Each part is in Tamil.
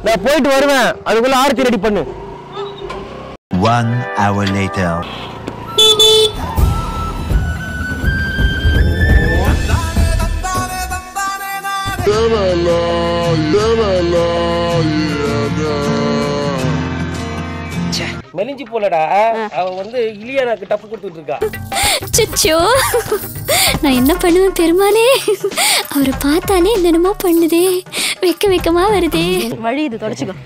நான் போயிட்டு வருவேன் அதுக்குள்ள ஆர்த்தி ரெடி பண்ணு One hour later. மெலிஞ்சு போலடா அவ வந்து இலியானாக்கு டப்பு கொடுத்துட்டு இருக்கா சுச்சோ நான் என்ன பண்ணுவேன் பெருமாளே அவரை பார்த்தாலே என்னென்னமோ பண்ணுதே வெக்க வெக்கமா வருதே வழி இது தொடச்சிக்கோ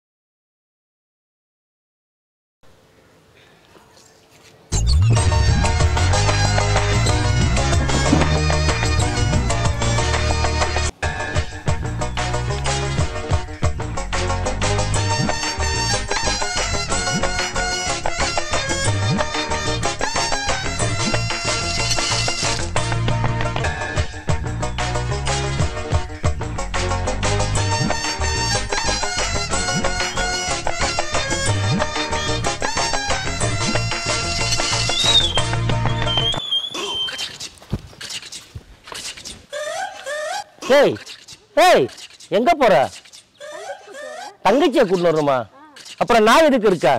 ஏய் ஏய் எங்க போற தங்கச்சியை கூட்டு வரணுமா அப்புறம் நான் எதுக்கு இருக்கா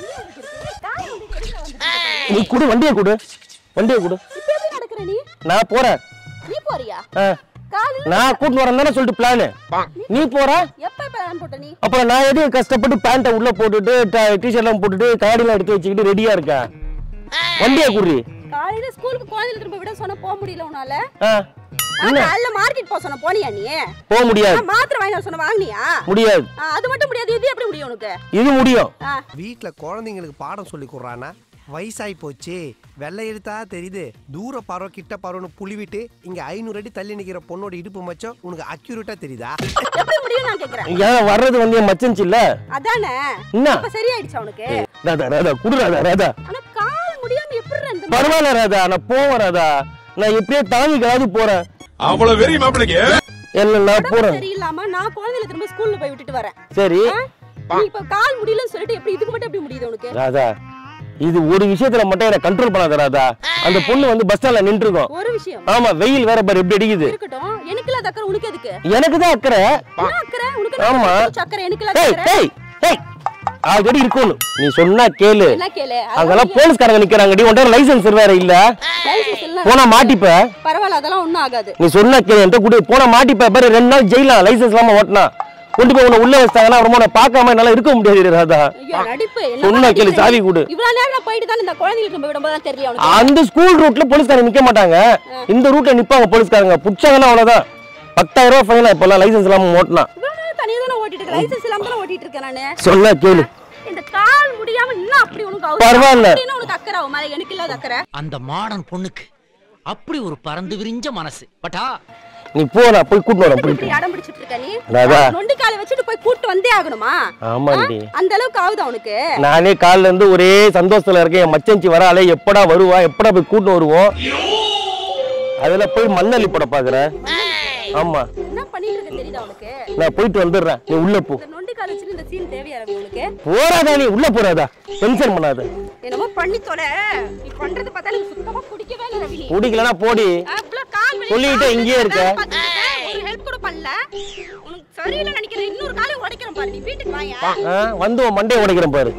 நீ குடு வண்டியை குடு வண்டியை குடு இப்ப எப்படி நடக்கிற நீ நான் போறேன் நீ போறியா ஆ, காலையில நான் கூட்டு வரேன் தானே சொல்லிட்டு பிளானு நீ போற எப்ப பிளான் போட்ட நீ அப்புறம் நான் எதுக்கு கஷ்டப்பட்டு பேண்ட்டை உள்ள போட்டுட்டு டிஷர்ட்லாம் போட்டுட்டு காடிலாம் எடுத்து வச்சுக்கிட்டு ரெடியா இருக்கேன் வண்டியை குடுறி காலையில ஸ்கூலுக்கு குழந்தைல திரும்ப விட சொன்னா போக முடியல உன்னால ஆ ஆ, காலையில மார்க்கெட் போக சொன்ன போனியா நீ போக முடியாது ஆ, மாத்திரை வாங்கி வர சொன்ன வாங்கினியா முடியாது ஆ, அது மட்டும் முடியாது இது எப்படி முடியும் உனக்கு இது முடியும் ஆ, வீட்ல குழந்தைங்களுக்கு பாடம் சொல்லி கொடுறானா வயசாகி போச்சு வெள்ளை எழுத்தா தெரியுது தூர பார்வை கிட்ட பார்வைன்னு புளிவிட்டு இங்க ஐநூறு அடி தள்ளி நிக்கிற பொண்ணோட இடுப்பு மச்சம் உனக்கு அக்யூரேட்டா தெரியுதா எப்படி முடியும் நான் கேக்குறேன் ஏன் வர்றது வந்து என் மச்சன்ச்சு இல்ல அதானே என்ன? இப்ப சரியாயிடுச்சா உனக்கு ராதா ராதா குடு ராதா ராதா ஆனா கால் முடியாம எப்படி இந்த பரவாயில்ல ராதா நான் போவேன் ராதா நான் எப்படியோ தாங்கிக்காவது போறேன் அவ்வளவு வெறி மாப்பிளைக்கு இல்ல நான் உடம்பு போறேன் சரியில்லாம நான் குழந்தைல திரும்ப ஸ்கூல்ல போய் விட்டுட்டு வரேன் சரி ஆ? நீ இப்ப கால் முடியலன்னு சொல்லிட்டு எப்படி இதுக்கு மட்டும் எப்படி முடியுது உனக்கு ராதா இது ஒரு விஷயத்துல மட்டும் என்ன கண்ட்ரோல் பண்ணாத ராதா அந்த பொண்ணு வந்து பஸ் ஸ்டாண்ட்ல நின்றுருக்கும் ஒரு விஷயம் ஆமா வெயில் வேற பாரு எப்படி அடிக்குது இருக்கட்டும் எனக்கு இல்லாத அக்கறை உனக்கு எதுக்கு எனக்கு தான் அக்கறை என்ன அக்கறை உனக்கு ஆமா. என்ன அக்கறை எனக்கு இல்லாத ஏய் அக்கறை ஏய் ஏய் ஆல்ரெடி இருக்கணும் நீ சொன்னா கேளு என்ன கேளு அங்கெல்லாம் போலீஸ்காரங்க நிக்கிறாங்கடி உன்ட லைசென்ஸ் வேற இல்ல லைசன்ஸ் இல்ல போனா மாட்டிப்ப பரவாயில்ல அதெல்லாம் ஒண்ணும் ஆகாது நீ சொன்னா கேளு என்கிட்ட கூட போனா மாட்டிப்ப பாரு ரெண்டு நாள் ஜெயிலாம் லைசென்ஸ் இல்லாம ஓட்டினா கொண்டு போய் உன்னை உள்ள வச்சிட்டாங்கன்னா அப்புறமா உன்னை பார்க்காம என்னால இருக்க முடியாது ராதா ஐயோ நடிப்பு என்ன சொன்னா கேளு நடிக்கிற சாவி நீ? கொடு இவ்வளவு நேரம் நான் போயிட்டு தான் இந்த குழந்தைகளுக்கு நம்ம விடும்போது தான் தெரியல உனக்கு அந்த ஸ்கூல் ரூட்ல போலீஸ்காரங்க நிக்க மாட்டாங்க இந்த ரூட்ல நிப்பாங்க போலீஸ்காரங்க புடிச்சாங்கன்னா அவ்வளவுதான் பத்தாயிரம் ரூபாய் ஃபைனா இப்பெல்லாம் லைசென்ஸ் இல்லாம ஓட்டினா இவ்வளவு நேரம் தனியா தானே ஓட்டிட்டு இருக்கேன் லைசன்ஸ் இல்லாம தானே ஓட்டிட்டு இருக்கேன் நானு சொன்னா கேளு இந்த கால் முடியாம இன்னும் அப்படி உனக்கு அவசரம். பரவாயில்ல. அப்படின்னா உனக்கு அக்கறை அவன் மேல எனக்கு இல்லாத அக்கறை அந்த மாடர்ன் பொண்ணுக்கு அப்படி ஒரு பறந்து விரிஞ்ச மனசு பட்டா நீ போ நான் போய் கூட்டு வரேன் போயிட்டு இப்படி அடம் பிடிச்சிட்டு இருக்க நீ ராதா. நொண்டி காலை வச்சுட்டு போய் கூட்டு வந்தே ஆகணுமா ஆமாண்டி அந்த அளவுக்கு ஆகுதா உனக்கு நானே காலைல இருந்து ஒரே சந்தோஷத்துல இருக்கேன் என் மச்சஞ்சி வராளே எப்படா வருவா எப்படா போய் கூட்டு வருவோம் அதுல போய் மண்ணள்ளி போட பாக்குறேன் ஆமா என்ன பண்ணிட்டு இருக்க தெரியுதா உனக்கு நான் போயிட்டு வந்துடுறேன் நீ உள்ள போ இந்த நொண்டி காலை வச்சுட்டு இந்த சீன் தேவையா ரவி உனக்கு போறாதா நீ உள்ள போறாதா டென்ஷன் பண்ணாத என்னமோ பண்ணி தொலை நீ பண்றது பார்த்தா எனக்கு சுத்தமா பிடிக்கவே இல்லை ரவி நீ. பிடிக்கலனா போடி அவ்வளவு கால் வலி, சொல்லிட்டு கால் வலி, இங்கேயே இருக்க. வேலை பார்த்துட்டு இருக்க. ஒரு ஹெல்ப் கூட பண்ணல உனக்கு சரியில்லை நினைக்கிறேன் இன்னொரு காலை உடைக்கிறேன் பாரு நீ வீட்டுக்கு வாயா ஆ, வந்து உன் மண்டையை உடைக்கிறேன் பாரு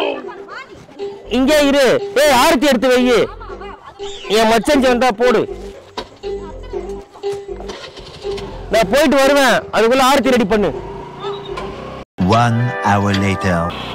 இங்கே இரு ஏய் ஆரத்தி எடுத்து வை என் மச்சஞ்சி வந்தா போடு நான் போயிட்டு வருவேன் அதுக்குள்ள ஆரத்தி ரெடி பண்ணு One hour later.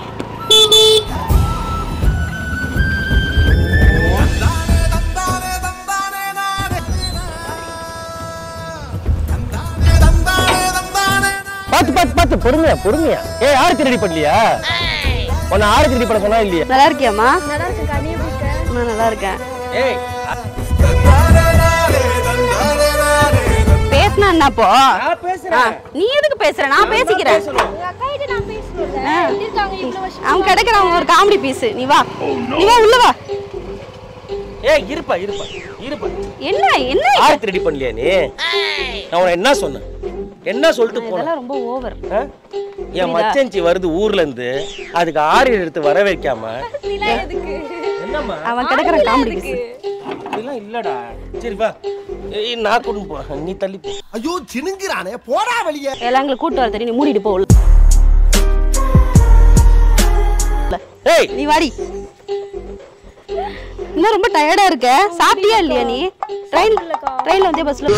பாத்து பாத்து பாத்து பொறுமையா பொறுமையா ஏய் ஆரத்தி ரெடி பண்ணலையா உன்னை ஆரத்தி ரெடி பண்ண சொன்னா இல்லையா நல்லா இருக்கியாமா நல்லா இருக்கேன் நான் நல்லா இருக்கேன் ஏய் பேசினா என்னப்போ நான் பேசுறேன் நீ எதுக்கு பேசுற நான் பேசிக்கிறேன் ஆ. அவன் கிடைக்கிறான் அவன் ஒரு காமெடி பீஸ் நீ வா நீ வா உள்ள வா ஏய் இருப்பா இருப்பா இருப்பா என்ன என்ன ஆரத்தி ரெடி பண்ணலையா நீ நான் உன்னை என்ன சொன்னேன் என்ன சொல்லிட்டு போனேன் இதெல்லாம் ரொம்ப ஓவர் ஆ? என் மச்சஞ்சி வருது ஊர்ல இருந்து அதுக்கு ஆரி எடுத்து வர வைக்காம என்னம்மா அவன் கிடைக்கிற காமெடி பீஸ் அப்படிலாம் இல்லடா சரி வா ஏய், நான் கொண்டு போறேன் நீ தள்ளி போ ஐயோ சினுங்கிறானே போடா வெளியே எல்லாம் எங்களை கூட்டு வர தெரியும் நீ மூடிட்டு போ உள்ள ஏய் நீ வாடி இன்னும் ரொம்ப டயர்டா இருக்க சாப்பிட்டியா இல்லையா நீ ட்ரெயின் ட்ரெயின்ல வந்தே பஸ்ல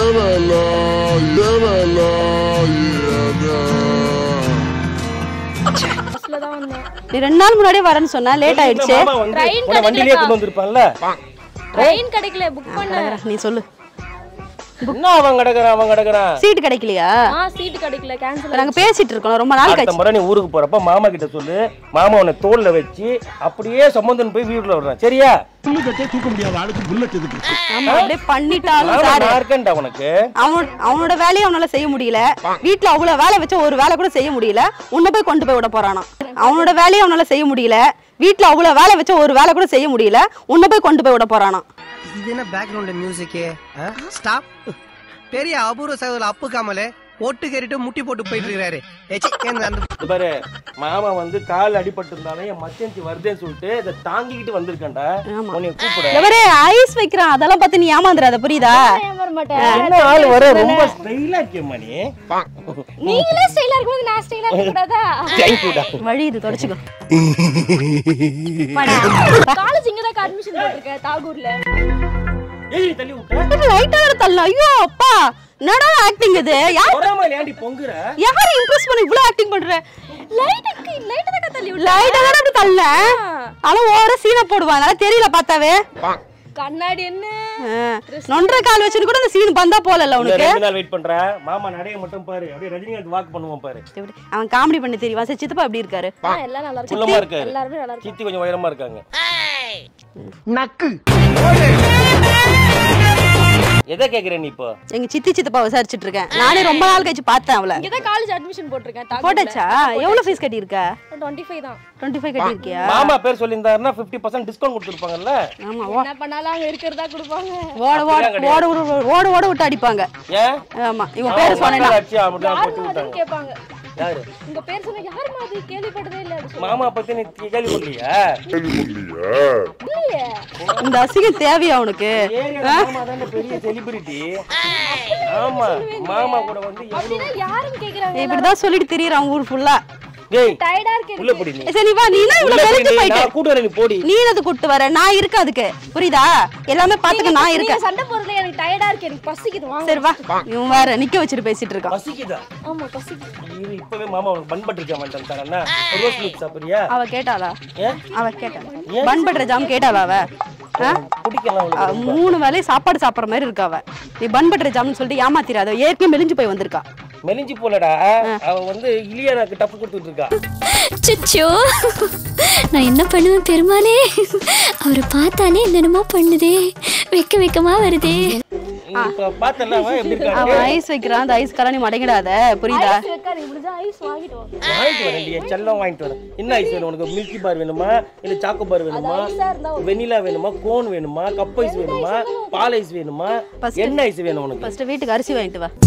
பஸ்ல தான் வந்தேன் நீ ரெண்டு நாள் முன்னாடியே வரேன்னு சொன்னா லேட் ஆயிடுச்சு மாமா வந்து Train உன்னை வண்டியிலே கிடைக்கலக்கா. கொண்டு வந்திருப்பான்ல ட்ரெயின் கிடைக்கல புக் பண்ண நீ சொல்லு என்ன அவன் கிடக்குறான் அவன் கிடக்குறான் சீட் கிடைக்கலையா ஆ சீட் கிடைக்கல கேன்சல் இப்ப நாங்க பேசிட்டு இருக்கோம் ரொம்ப நாள் அடுத்த கழிச்சு முறை நீ ஊருக்கு போறப்ப மாமா கிட்ட சொல்லு மாமா உன்னை தோல்ல வச்சு அப்படியே சம்பந்தன் போய் வீட்டுல விடுறான் சரியா ஆமா அப்படியே பண்ணிட்டாலும் ஆமா, சாரு நான் இருக்கேன்டா உனக்கு அவன் அவனோட வேலையை அவனால செய்ய முடியல வீட்ல அவ்வளவு வேலை வச்ச ஒரு வேலை கூட செய்ய முடியல உன்னை போய் கொண்டு போய் விட போறானா அவனோட வேலையை அவனால செய்ய முடியல வீட்ல அவ்வளவு வேலை வச்ச ஒரு வேலை கூட செய்ய முடியல உன்னை போய் கொண்டு போய் விட போறானா இது என்ன பேக்ரவுண்ட் மியூசிக்கு ஸ்டாப் பெரிய அபூர்வ சகோதரர் அப்பு காமலே ஒட்டு கேறிட்டு முட்டி போட்டு போயிட்டு இருக்காரு ஏச்சி, ஏன் அந்த இது பாரு மாமா வந்து கால் அடிபட்டு இருந்தாலும் என் மச்சன்சி வருதேன்னு சொல்லிட்டு இதை தாங்கிக்கிட்டு வந்திருக்கேன்டா ஆமா. உன்னை கூப்பிட எவரே ஐஸ் வைக்கிறான் அதெல்லாம் பார்த்து நீ ஏமாந்துடாத புரியுதா வர மாட்டேன் என்ன ஆள் வர ரொம்ப ஸ்டைலா இருக்கேம்மா நீ நீங்களே ஸ்டைலா இருக்கும்போது நான் ஸ்டைலா இருக்க கூடாதா தேங்க்யூடா வழி இது தொடச்சுக்கோ காலேஜ் இங்க தான் அட்மிஷன் போட்டிருக்கேன் தாகூர்ல ஏய் தள்ளி விட்ட லைட்டா வேற தள்ள ஐயோ அப்பா என்னடா ஆக்டிங் இது யார் பொறாம ஏன்டி பொங்குற யார் இம்ப்ரெஸ் பண்ணி இவ்ளோ ஆக்டிங் பண்ற லைட்டுக்கு லைட் தான் தள்ளி விட்டு லைட்டா தானே அப்படி தள்ள ஆனா ஓர சீனை போடுவான் அதனால தெரியல பார்த்தாவே கண்ணாடி என்ன ஆ, நொன்ற கால் வச்சுட்டு கூட இந்த சீன் பந்தா போலல இன்னும் உனக்கு ரெண்டு நாள் வெயிட் பண்ற மாமா நடைய மட்டும் பாரு அப்படியே ரஜினிகாந்த் வாக் பண்ணுவான் பாரு எப்படி? அவன் காமெடி பண்ண தெரியுமா சரி சித்தப்பா எப்படி இருக்காரு ஆ, எல்லாம் நல்லா இருக்கு குள்ளமா இருக்காரு எல்லாருமே நல்லா இருக்கு சித்தி கொஞ்சம் உயரமா இருக்காங்க எதை கேக்குற நீ இப்போ எங்க சித்தி சித்தப்பா விசாரிச்சுட்டு இருக்கேன் நானே ரொம்ப நாள் கழிச்சு பார்த்தேன் அவளை இங்க தான் காலேஜ் அட்மிஷன் போட்டிருக்கேன் போட்டாச்சா எவ்வளவு ஃபீஸ் கட்டி இருக்க டுவெண்ட்டி ஃபைவ் தான் டுவெண்ட்டி ஃபைவ் கட்டி இருக்கியா மாமா பேர் சொல்லியிருந்தாருன்னா ஃபிஃப்டி பர்சன்ட் டிஸ்கவுண்ட் கொடுத்துருப்பாங்கல்ல ஆமா என்ன பண்ணாலும் அங்க இருக்கிறதா கொடுப்பாங்க ஓட ஓட ஓட ஓட ஓட ஓட விட்டு அடிப்பாங்க ஏன் ஆமா இவன் பேரு சொன்னா ஆச்சு அப்படிதான் யார் கொட்டி மாதிரின்னு விட்டாங்க கேட்பாங்க யாரு உங்க பேர் சொன்னா யார் மாதிரி கேள்விப்பட்டதே இல்ல அப்படி மாமா பத்தி நீ கேள்விப்படலையா இல்லையே இந்த அசிங்கம் தேவையா உனக்கு ஏரியா மாமா தானே பெரிய செலிபிரிட்டி ஆமா மாமா கூட வந்து எவ்வளவு அப்படின்னா யாருன்னு கேக்குறாங்க இப்படிதான் சொல்லிட்டு திரியறான் ஊர் ஃபுல்லா டேய் டயர்டா இருக்கு உள்ள போடி நீ சரி நீ வா நீ என்ன உள்ள இவ்வளவு போடி வெறுத்து நீ போயிட்ட நான் கூட்டு வரேன் நீ போடி நீ என்னது கூட்டு வர நான் இருக்க அதுக்கு புரியுதா எல்லாமே பாத்துக்க நான் நீங்க இருக்கேன் சண்டை போறதுல எனக்கு டயர்டா இருக்கு எனக்கு பசிக்குது வாங்க சரி வா இவன் வேற நிக்க வச்சுட்டு பேசிட்டு இருக்கான் பசிக்குதா ஆமா பசிக்குது இவரு இப்பவே மாமா உனக்கு பன் பட்டர் ஜாம் வாங்கிட்டு தரேன்னா ரோஸ் மில்க் சாப்பிடுறியா அவ கேட்டாளா ஏன் அவ கேட்டாளா பன் பட்டர் ஜாம் கேட்டாளா அவ ஆ? குடிக்கலாம் அவ அவளுக்கு மூணு வேலையும் சாப்பாடு சாப்பிடுற மாதிரி இருக்கா அவ நீ பன் பட்டர் ஜாம்னு சொல்லிட்டு ஏமாத்திராத ஏற்கனவே மெலிஞ்சு போய் வந்திருக்கா மெலிஞ்சு போலடா அவ வந்து இலியானாக்கு டப்பு கொடுத்துட்டு இருக்கா சுச்சோ நான் என்ன பண்ணுவேன் பெருமாளே அவரை பார்த்தாலே என்னென்னமோ பண்ணுதே வெக்க வெக்கமா வருதே இப்ப பார்த்தல அவன் எப்படி இருக்காங்க அவன் ஐஸ் வைக்கிறான் அந்த ஐஸ் கலா நீ மடங்கிடாத புரியுதா ஐஸ் வைக்காது இப்படிதான் ஐஸ் வாங்கிட்டு வாங்க வாங்கிட்டு வரேன் என் செல்லம் வாங்கிட்டு வரேன் என்ன ஐஸ் வேணும் உனக்கு மில்கி பார் வேணுமா இல்ல சாக்கோ பார் வேணுமா ஐஸா இருந்தா வெனிலா வேணுமா கோன் வேணுமா கப் ஐஸ் வேணுமா பால் ஐஸ் வேணுமா First- என்ன ஐஸ் வேணும் உனக்கு ஃபர்ஸ்ட் வீட்டுக்கு அரிசி வாங்கிட்டு வா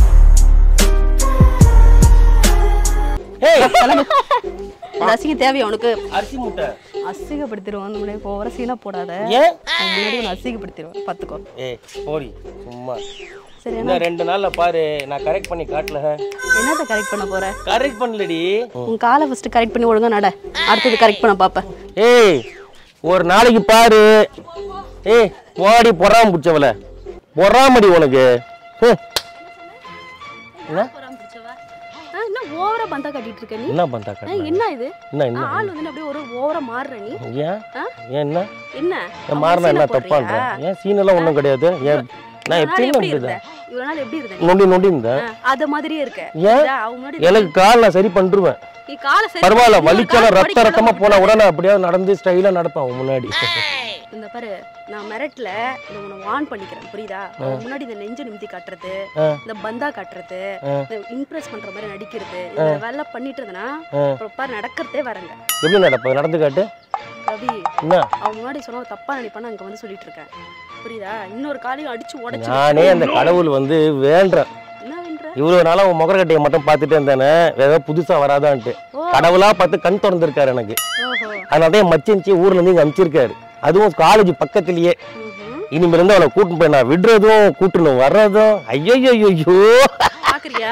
ஏய் கிளம்பு இந்த அசிங்கம் தேவையா உனக்கு அரிசி முட்டை அசிங்கப்படுத்திடுவோம் அந்த முன்னாடி போகிற சீனா போடாத ஏன் அவன் முன்னாடி உன்னை அசிங்கப்படுத்திடுவேன் பார்த்துக்கோ ஏய் போடி சும்மா சரி இன்னும் ரெண்டு நாள்ல பாரு நான் கரெக்ட் பண்ணி காட்டல என்னத்த கரெக்ட் பண்ண போற கரெக்ட் பண்ணலடி உன் காலை ஃபர்ஸ்ட் கரெக்ட் பண்ணி ஒழுங்கா நட அடுத்தது கரெக்ட் பண்ண பாப்பேன் ஏய் ஒரு நாளைக்கு பாரு ஏய் போடி பொறாம பிடிச்சவள பொறாமடி உனக்கு ஹம். என்ன என்ன ஓவரா பந்தா கட்டிட்டு இருக்க நீ என்ன பண்றா கண்ணா? என்ன இது என்ன என்ன ஆள் வந்து அப்படியே ஒரு ஓவரா மாறுற நீ ஏன் ஆ? ஏன் என்ன என்ன நான் மாறினா என்ன தப்பான்ற ஏன் சீன் எல்லாம் ஒண்ணும் கிடையாது ஏன் நான் இவ்வளவு நாள் எப்பயுமே எப்படி இருந்த அப்படிதான் இவ்வளவு நாள் எப்படி இருந்த நீ? நொண்டி நொண்டி இருந்தேன் ஆ, அத மாதிரியே இருக்க ஏன் இதா, அவங்க முன்னாடி எனக்கு கால் நான் சரி பண்ணிருவேன் நீ காலை சரி பரவாயில்ல பண்ணி, இன்னொரு வலிச்சாலும் கால் ரத்த படிக்க ரத்தமா விட போனா கூட நான் அப்படியாவது நடந்து ஸ்டைலா நடப்பேன் அவன் முன்னாடி இந்த பாரு நான் மிரட்டல இதை உன்னை வான் பண்ணிக்கிறேன் புரியுதா அவன் முன்னாடி இந்த நெஞ்ச நிமித்தி காட்டுறது ஆ. இந்த பந்தா காட்டுறது ஆ. இந்த இம்ப்ரெஸ் பண்ற மாதிரி நடிக்கிறது இந்த வேலை பண்ணிட்டு இருந்தனா ஆ. அப்புறம் பாரு நடக்கிறதே வரங்க எப்படி நடப்ப நடந்து காட்டு ரவி என்ன அவன் முன்னாடி சொன்னா அவன் தப்பா நினைப்பான்னு அங்க வந்து சொல்லிட்டு இருக்கேன் புரியுதா இன்னொரு காலையும் அடிச்சு உடைச்சு நானே அந்த கடவுள் வந்து வேண்டேன் என்ன வேண்ட இவ்வளவு நாளா உன் முகரக்கட்டையை மட்டும் பார்த்துட்டே இருந்தேனே ஏதோ புதுசா வராதான்ட்டு ஓ. கடவுளா பார்த்து கண் திறந்திருக்காரு எனக்கு ஓஹோ அதனால தான் என் மச்சின்ச்சி ஊர்ல இருந்து இங்க அனுப்பிச்சிருக்காரு அதுவும் காலேஜ் பக்கத்துலயே ம்ஹும். இனிமே இருந்து அவளை கூட்டிட்டு போய் நான் விடுறதும் கூட்டணும் வர்றதும் ஐயோ ஐயோ பாக்குறியா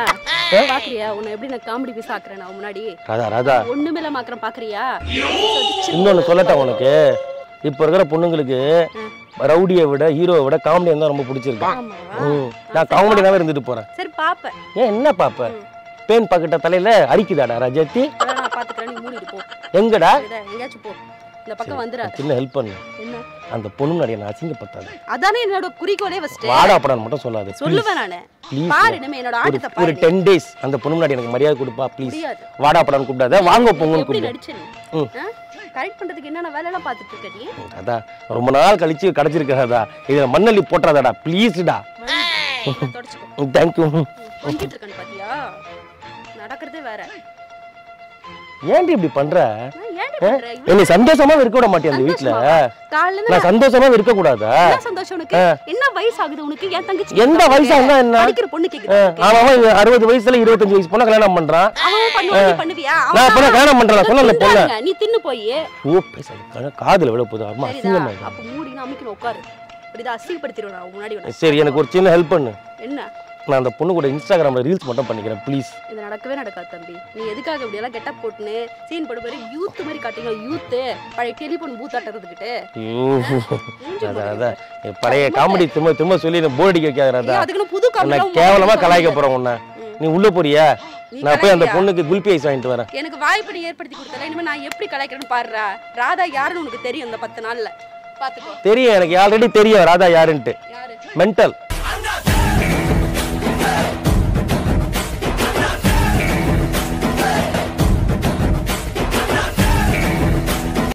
பாக்குறியா உன்னை எப்படி நான் காமெடி பீஸ் ஆக்குறேன் நான் முன்னாடி ராதா ராதா ஒண்ணுமே இல்லாம ஆக்குறேன் பாக்குறியா இன்னொன்னு சொல்லட்டா உனக்கு இப்போ இருக்கிற பொண்ணுங்களுக்கு ரவுடியை விட ஹீரோவை விட காமெடியை தான் ரொம்ப பிடிச்சிருக்கு ஆமாவா ம். நான் காமெடியாவே இருந்துட்டு போறேன் சரி பாப்பேன் ஏன் என்ன பாப்ப பேன் பாக்கிட்ட தலையில அரிக்குதாடா ரஜத்தி அதெல்லாம் நான் பாத்துக்கிறேன் நீ மூடிட்டு போ எங்கடா இதை எங்கேயாச்சும் போ இந்த பக்கம் வந்துடாத சின்ன ஹெல்ப் பண்ணு என்ன அந்த பொண்ணு முன்னாடி நான் அசிங்கப்பட்டாது அதானே என்னோட குறிக்கோளே ஃபர்ஸ்ட் வாடா படம் மட்டும் சொல்லாது சொல்லுவேன் நானு Please. பாரு இனிமே என்னோட ஒரு ஆட்டத்தை ஒரு பாரு டென் டேஸ் அந்த பொண்ணு முன்னாடி எனக்கு மரியாதை கொடுப்பா ப்ளீஸ் முடியாது வாடா படம் கூப்பிடாத வாங்க போங்கன்னு எப்படி கூப்பிடு நடிச்ச ம். நீ கரெக்ட் பண்றதுக்கு என்னென்ன வேலை எல்லாம் பாத்துட்டு இருக்க நீ அதான் ரொம்ப நாள் கழிச்சு கிடைச்சிருக்காதா இதுல மண்ணள்ளி போட்டுறாதடா ப்ளீஸ்டா தொடச்சுக்கோ தேங்க்யூ கொஞ்சிட்டு இருக்கான்னு பாத்தியா நடக்கிறதே வேற ஏன்டி இப்படி பண்ற நான் ஏன்டி பண்ற இவ்வளவு என்னை சந்தோஷமா இருக்க விட மாட்டேன் அந்த வீட்டுல சந்தோஷமாவா? காலையில இருந்து நான் சந்தோஷமா இருக்க கூடாதா என்ன சந்தோஷம் உனக்கு என்ன வயசு ஆகுது உனக்கு என் தங்கச்சி எந்த வயசா இருந்தா என்ன படிக்கிற பொண்ணு கேக்குது அவன் அவன் அறுபது வயசுல இருபத்தஞ்சு வயசு பொண்ணை கல்யாணம் பண்றான் அவன் பண்ணுவா நீ பண்ணுவியா நான் இப்ப கல்யாணம் பண்றேன் சொன்ன பொண்ணு தின்றானுங்க, நீ தின்னு போய் ஓ பேசாத காதுல விட போகுது அம்மா சரிதா அசிங்கமா அப்ப மூடினா அமைக்கணும் உட்காரு இப்படிதான் அசிங்கப்படுத்திடுவேன் நான் முன்னாடி உன்னை. சரி எனக்கு ஒரு சின்ன ஹெல்ப் பண்ணு என்ன நான் அந்த பொண்ணு கூட இன்ஸ்டாகிராம்ல ரீல்ஸ் மட்டும் பண்ணிக்கிறேன் ப்ளீஸ் இது நடக்கவே நடக்காது தம்பி நீ எதுக்காக இப்படி எல்லாம் கெட்டப் போட்டுன்னு சீன் போட்டு பாரு யூத் மாதிரி காட்டுங்க யூத் பழைய டெலிபோன் பூத் ஆட்டுறதுக்கிட்டு அதான் அதான் என் பழைய காமெடி திரும்ப திரும்ப சொல்லி போர் அடிக்க வைக்காதடா அதுக்குன்னு புது நான் காமெடி கேவலமா கலாய்க்க போறேன் உன்னை நீ உள்ள போறியா நீ நான் போய் அந்த கலாய்க்கிறியா? பொண்ணுக்கு குல்பி ஐஸ் வாங்கிட்டு வரேன் எனக்கு வாய்ப்பு நீ ஏற்படுத்தி கொடுத்தல இனிமே நான் எப்படி கலாய்க்கிறேன்னு பாருடா ராதா யாருன்னு உனக்கு தெரியும் இந்த பத்து நாள்ல பாத்துக்கோ தெரியும் எனக்கு ஆல்ரெடி தெரியும் ராதா யாருன்ட்டு யாரு மென்டல்